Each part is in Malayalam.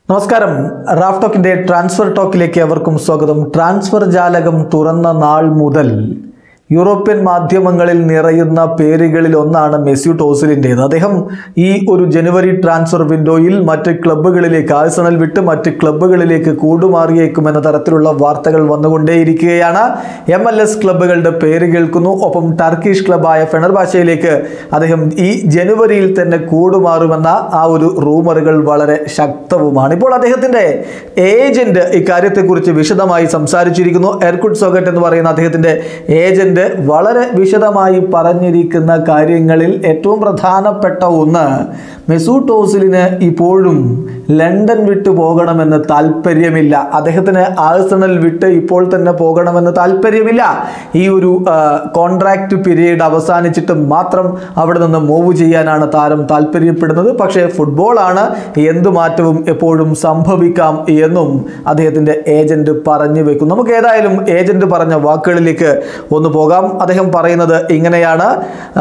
നമസ്കാരം റാഫ് ടോക്കിന്റെ ട്രാൻസ്ഫർ ടോക്കിലേക്ക് അവർക്കും സ്വാഗതം ട്രാൻസ്ഫർ ജാലകം തുറന്ന നാൾ മുതൽ യൂറോപ്യൻ മാധ്യമങ്ങളിൽ നിറയുന്ന പേരുകളിൽ ഒന്നാണ് മെസ്യൂട്ട് ഓസിലിൻ്റേത് അദ്ദേഹം ഈ ഒരു ജനുവരി ട്രാൻസ്ഫർ വിൻഡോയിൽ മറ്റ് ക്ലബ്ബുകളിലേക്ക് ആഴ്സണൽ വിട്ട് മറ്റ് ക്ലബ്ബുകളിലേക്ക് കൂടുമാറിയേക്കുമെന്ന തരത്തിലുള്ള വാർത്തകൾ വന്നുകൊണ്ടേയിരിക്കുകയാണ് എം എൽ എസ് ക്ലബ്ബുകളുടെ പേര് കേൾക്കുന്നു ഒപ്പം ടർക്കിഷ് ക്ലബ്ബായ ഫെണർബാഷയിലേക്ക് അദ്ദേഹം ഈ ജനുവരിയിൽ തന്നെ കൂടുമാറുമെന്ന ആ ഒരു റൂമറുകൾ വളരെ ശക്തവുമാണ് ഇപ്പോൾ അദ്ദേഹത്തിന്റെ ഏജന്റ് ഇക്കാര്യത്തെക്കുറിച്ച് വിശദമായി സംസാരിച്ചിരിക്കുന്നു എർക്കുഡ് സോഗട്ട് എന്ന് പറയുന്ന അദ്ദേഹത്തിന്റെ ഏജന്റ് വളരെ വിശദമായി പറഞ്ഞിരിക്കുന്ന കാര്യങ്ങളിൽ ഏറ്റവും പ്രധാനപ്പെട്ട ഒന്ന് മെസൂട്ട് ഓസിലിന് ഇപ്പോഴും ലണ്ടൻ വിട്ടു പോകണമെന്ന് താല്പര്യമില്ല അദ്ദേഹത്തിന് ആഴ്സണൽ വിട്ട് ഇപ്പോൾ തന്നെ പോകണമെന്ന് താല്പര്യമില്ല ഈ ഒരു കോൺട്രാക്റ്റ് പീരീഡ് അവസാനിച്ചിട്ട് മാത്രം അവിടെ നിന്ന് മൂവ് ചെയ്യാനാണ് താരം താല്പര്യപ്പെടുന്നത് പക്ഷേ ഫുട്ബോളാണ് എന്ത് മാറ്റവും എപ്പോഴും സംഭവിക്കാം എന്നും അദ്ദേഹത്തിൻ്റെ ഏജന്റ് പറഞ്ഞു വെക്കും നമുക്ക് ഏതായാലും ഏജന്റ് പറഞ്ഞ വാക്കുകളിലേക്ക് ഒന്ന് പോകാം അദ്ദേഹം പറയുന്നത് ഇങ്ങനെയാണ് ആ,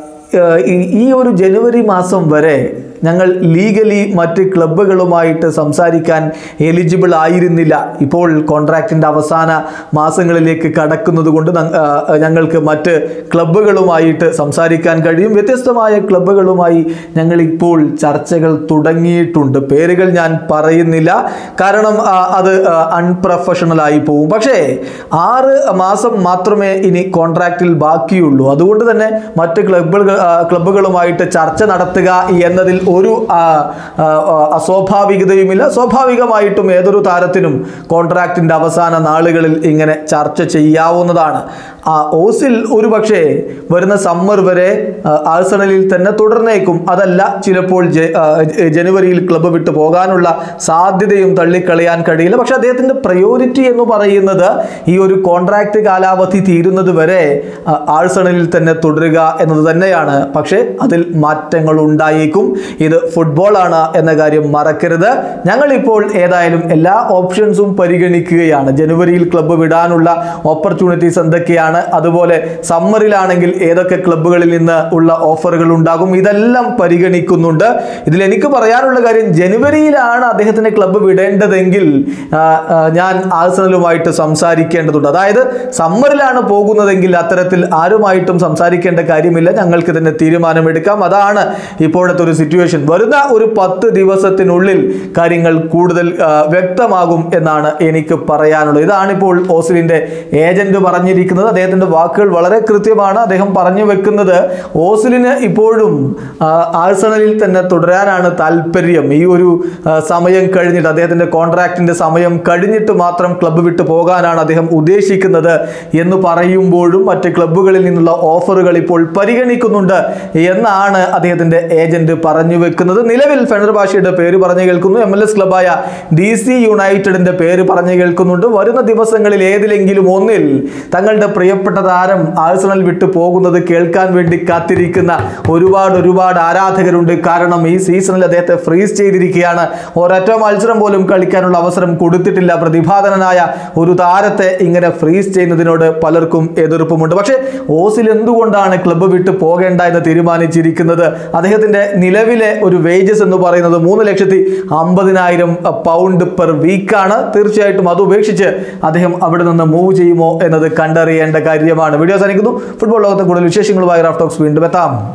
ഈ- ഈ ഒരു ജനുവരി മാസം വരെ ഞങ്ങൾ ലീഗലി മറ്റ് ക്ലബ്ബുകളുമായിട്ട് സംസാരിക്കാൻ എലിജിബിൾ ആയിരുന്നില്ല ഇപ്പോൾ കോൺട്രാക്റ്റിൻ്റെ അവസാന മാസങ്ങളിലേക്ക് കടക്കുന്നത് കൊണ്ട് ന- ആ, ഞങ്ങൾക്ക് മറ്റ് ക്ലബ്ബുകളുമായിട്ട് സംസാരിക്കാൻ കഴിയും വ്യത്യസ്തമായ ക്ലബ്ബുകളുമായി ഞങ്ങൾ ഇപ്പോൾ ചർച്ചകൾ തുടങ്ങിയിട്ടുണ്ട് പേരുകൾ ഞാൻ പറയുന്നില്ല കാരണം ആ, അത് അൺപ്രൊഫഷണൽ ആയി പോകും പക്ഷേ ആറ് മാസം മാത്രമേ ഇനി കോൺട്രാക്റ്റിൽ ബാക്കിയുള്ളൂ അതുകൊണ്ട് തന്നെ മറ്റ് ക്ലബ്ബുകൾ ആ, ക്ലബ്ബുകളുമായിട്ട് ചർച്ച നടത്തുക എന്നതിൽ ഒരു ആ, ആ, ആ, അസ്വാഭാവികതയുമില്ല സ്വാഭാവികമായിട്ടും ഏതൊരു താരത്തിനും കോൺട്രാക്റ്റിന്റെ അവസാന നാളുകളിൽ ഇങ്ങനെ ചർച്ച ചെയ്യാവുന്നതാണ് ആ ഓസിൽ ഒരു പക്ഷേ വരുന്ന സമ്മർ വരെ ആ, ആഴ്സണലിൽ തന്നെ തുടർന്നേക്കും അതല്ല ചിലപ്പോൾ ജെ- ആ, ജ- ജനുവരിയിൽ ക്ലബ്ബ് വിട്ടു പോകാനുള്ള സാധ്യതയും തള്ളിക്കളയാൻ കഴിയില്ല പക്ഷെ അദ്ദേഹത്തിന്റെ പ്രയോറിറ്റി എന്ന് പറയുന്നത് ഈ ഒരു കോൺട്രാക്ട് കാലാവധി തീരുന്നത് വരെ ആ, ആഴ്സണലിൽ തന്നെ തുടരുക എന്നത് തന്നെയാണ് പക്ഷേ അതിൽ മാറ്റങ്ങൾ ഉണ്ടായേക്കും ഇത് ഫുട്ബോളാണ് എന്ന കാര്യം മറക്കരുത് ഞങ്ങളിപ്പോൾ ഏതായാലും എല്ലാ ഓപ്ഷൻസും പരിഗണിക്കുകയാണ് ജനുവരിയിൽ ക്ലബ്ബ് വിടാനുള്ള ഓപ്പർച്യൂണിറ്റീസ് എന്തൊക്കെയാണ് അതുപോലെ സമ്മറിലാണെങ്കിൽ ഏതൊക്കെ ക്ലബ്ബുകളിൽ നിന്ന് ഉള്ള ഓഫറുകൾ ഉണ്ടാകും ഇതെല്ലാം പരിഗണിക്കുന്നുണ്ട് ഇതിൽ എനിക്ക് പറയാനുള്ള കാര്യം ജനുവരിയിലാണ് അദ്ദേഹത്തിന് ക്ലബ്ബ് വിടേണ്ടതെങ്കിൽ ആ, ആ, ഞാൻ ആഴ്സണലുമായിട്ട് സംസാരിക്കേണ്ടതുണ്ട് അതായത് സമ്മറിലാണ് പോകുന്നതെങ്കിൽ അത്തരത്തിൽ ആരുമായിട്ടും സംസാരിക്കേണ്ട കാര്യമില്ല ഞങ്ങൾക്ക് തന്നെ തീരുമാനമെടുക്കാം അതാണ് ഇപ്പോഴത്തെ ഒരു സിറ്റുവേഷൻ വരുന്ന ഒരു പത്ത് ദിവസത്തിനുള്ളിൽ കാര്യങ്ങൾ കൂടുതൽ ആ, വ്യക്തമാകും എന്നാണ് എനിക്ക് പറയാനുള്ളത് ഇതാണ് ഇപ്പോൾ ഓസിലിന്റെ ഏജന്റ് പറഞ്ഞിരിക്കുന്നത് അദ്ദേഹത്തിന്റെ വാക്കുകൾ വളരെ കൃത്യമാണ് അദ്ദേഹം പറഞ്ഞു വെക്കുന്നത് ഓസിലിന് ഇപ്പോഴും ആ, ആഴ്സണലിൽ തന്നെ തുടരാനാണ് താല്പര്യം ഈ ഒരു ആ, സമയം കഴിഞ്ഞിട്ട് അദ്ദേഹത്തിന്റെ കോൺട്രാക്റ്റിന്റെ സമയം കഴിഞ്ഞിട്ട് മാത്രം ക്ലബ്ബ് വിട്ടു പോകാനാണ് അദ്ദേഹം ഉദ്ദേശിക്കുന്നത് എന്ന് പറയുമ്പോഴും മറ്റ് ക്ലബ്ബുകളിൽ നിന്നുള്ള ഓഫറുകൾ ഇപ്പോൾ പരിഗണിക്കുന്നുണ്ട് എന്നാണ് അദ്ദേഹത്തിന്റെ ഏജന്റ് പറഞ്ഞു വെക്കുന്നത് നിലവിൽ ഫെണർബാഷയുടെ പേര് പറഞ്ഞു കേൾക്കുന്നു എം എൽ എസ് ക്ലബായ ഡി സി യുണൈറ്റഡിന്റെ പേര് പറഞ്ഞു കേൾക്കുന്നുണ്ട് വരുന്ന ദിവസങ്ങളിൽ ഏതിലെങ്കിലും ഒന്നിൽ തങ്ങളുടെ പ്രിയപ്പെട്ട താരം ആഴ്സണൽ വിട്ടു പോകുന്നത് കേൾക്കാൻ വേണ്ടി കാത്തിരിക്കുന്ന ഒരുപാട് ഒരുപാട് ആരാധകരുണ്ട് കാരണം ഈ സീസണിൽ അദ്ദേഹത്തെ ഫ്രീസ് ചെയ്തിരിക്കുകയാണ് ഒരൊറ്റ മത്സരം പോലും കളിക്കാനുള്ള അവസരം കൊടുത്തിട്ടില്ല പ്രതിഭാധനനായ ഒരു താരത്തെ ഇങ്ങനെ ഫ്രീസ് ചെയ്യുന്നതിനോട് പലർക്കും എതിർപ്പുമുണ്ട് പക്ഷേ ഓസിൽ എന്തുകൊണ്ടാണ് ക്ലബ്ബ് വിട്ട് പോകേണ്ട എന്ന് തീരുമാനിച്ചിരിക്കുന്നത് അദ്ദേഹത്തിന്റെ നിലവിലെ ഒരു വേജസ് എന്ന് പറയുന്നത് മൂന്ന് ലക്ഷത്തി അമ്പതിനായിരം പൗണ്ട് പെർ വീക്കാണ് തീർച്ചയായിട്ടും അത് ഉപേക്ഷിച്ച് അദ്ദേഹം അവിടെ നിന്ന് മൂവ് ചെയ്യുമോ എന്നത് കണ്ടറിയേണ്ട കാര്യമാണ് വീഡിയോ അവസാനിക്കുന്നു ഫുട്ബോൾ ലോകത്തെ കൂടുതൽ വിശേഷങ്ങളുമായി റാഫ് ടോക്സ് വീണ്ടും എത്താം